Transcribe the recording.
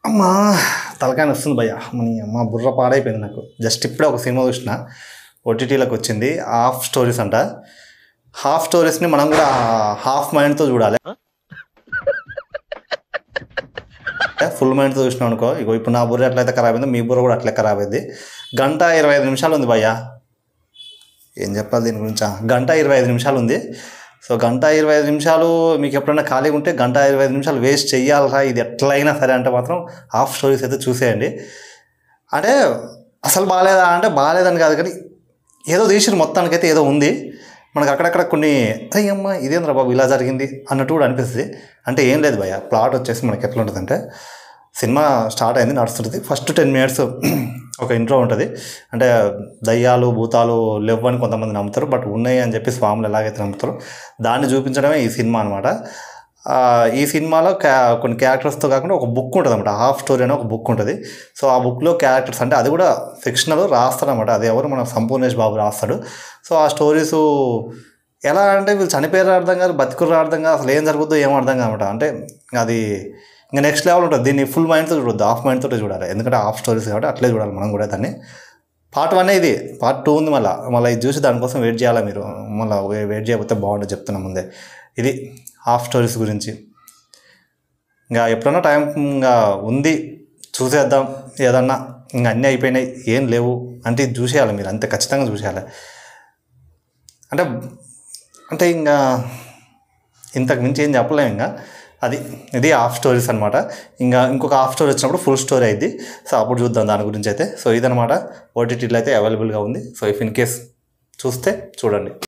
అమ్మా తలకాయ వస్తుంది భయ్య మన అమ్మ బుర్ర పాడైపోయింది నాకు జస్ట్ ఇప్పుడే ఒక సినిమా చూసిన ఓటీటీలోకి వచ్చింది హాఫ్ స్టోరీస్ అంట హాఫ్ స్టోరీస్ని మనం కూడా హాఫ్ మైండ్తో చూడాలి ఫుల్ మైండ్తో చూసినాం అనుకో ఇగో ఇప్పుడు నా బుర్ర ఎట్లయితే ఖరాబ్ అయిందో మీ బుర్ర కూడా అట్లే ఖరాబ్ అయింది గంట ఇరవై ఐదు నిమిషాలు ఉంది భయ్య ఏం చెప్పాలి దీని గురించి గంట ఇరవై ఐదు నిమిషాలు ఉంది సో గంట ఇరవై ఐదు నిమిషాలు మీకు ఎప్పుడైనా ఖాళీగా ఉంటే గంట ఇరవై ఐదు నిమిషాలు వేస్ట్ చెయ్యాలరా ఇది ఎట్లయినా సరే అంటే మాత్రం హాఫ్ స్టోరీస్ అయితే చూసేయండి అంటే అసలు బాగాలేదా అంటే బాగాలేదని కాదు కానీ ఏదో తీసిన మొత్తానికైతే ఏదో ఉంది మనకు అక్కడక్కడ కొన్ని అయ్యమ్మ ఇదేంద్రా బాబు ఇలా జరిగింది అన్నట్టు కూడా అనిపిస్తుంది అంటే ఏం లేదు భయ్య ప్లాట్ వచ్చేసి మనకి ఎట్లా ఉంటుందంటే సినిమా స్టార్ట్ అయింది నడుస్తుంటుంది ఫస్ట్ టెన్ మినిట్స్ ఒక ఇంట్రో ఉంటుంది అంటే దయ్యాలు భూతాలు లేవని కొంతమంది నమ్ముతారు బట్ ఉన్నాయి అని చెప్పి స్వాములు ఎలాగైతే నమ్ముతారో దాన్ని చూపించడమే ఈ సినిమా అనమాట ఈ సినిమాలో క్యా కొన్ని క్యారెక్టర్స్తో కాకుండా ఒక బుక్ ఉంటుంది అనమాట హాఫ్ స్టోరీ అనే ఒక బుక్ ఉంటుంది సో ఆ బుక్లో క్యారెక్టర్స్ అంటే అది కూడా ఫిక్షనల్ రాస్తాడనమాట అది ఎవరు మన సంపూర్ణేష్ బాబు రాస్తాడు సో ఆ స్టోరీస్ ఎలా అంటే వీళ్ళు చనిపోయారు అర్థం కాదు బతికుర్రు అర్థం కాదు అసలు ఏం జరుగుతుందో ఏం అర్థం కాదన్నమాట అంటే అది ఇంకా నెక్స్ట్ లెవెల్ ఉంటుంది దీన్ని ఫుల్ మైండ్తో చూడొద్దు హాఫ్ మైండ్తో చూడాలి ఎందుకంటే హాఫ్ స్టోరీస్ కాబట్టి అట్లే చూడాలి మనం కూడా దాన్ని పార్ట్ వన్ ఇది పార్ట్ టూ ఉంది మళ్ళీ మళ్ళీ ఇది చూసి దానికోసం వెయిట్ చేయాలి మీరు మళ్ళీ వెయిట్ చేయకపోతే బాగుంటుంది చెప్తున్నా ముందే ఇది హాఫ్ స్టోరీస్ గురించి ఇంకా ఎప్పుడన్నా టైం ఇంకా ఉంది చూసేద్దాం ఏదన్నా ఇంకా అన్నీ అయిపోయినాయి ఏం లేవు అంటే ఇది చూసేయాలి మీరు అంతే ఖచ్చితంగా చూసేయాలి అంటే అంటే ఇంకా ఇంతకు మించి ఏం చెప్పలేము ఇంకా అది ఇది హాఫ్ స్టోరీస్ అనమాట ఇంకా ఇంకొక హాఫ్ స్టోరీ వచ్చినప్పుడు ఫుల్ స్టోరీ అయింది సో అప్పుడు చూద్దాం దాని గురించి అయితే సో ఇదనమాట ఓటీటీలో అయితే అవైలబుల్గా ఉంది సో ఇఫ్ ఇన్ కేస్ చూస్తే చూడండి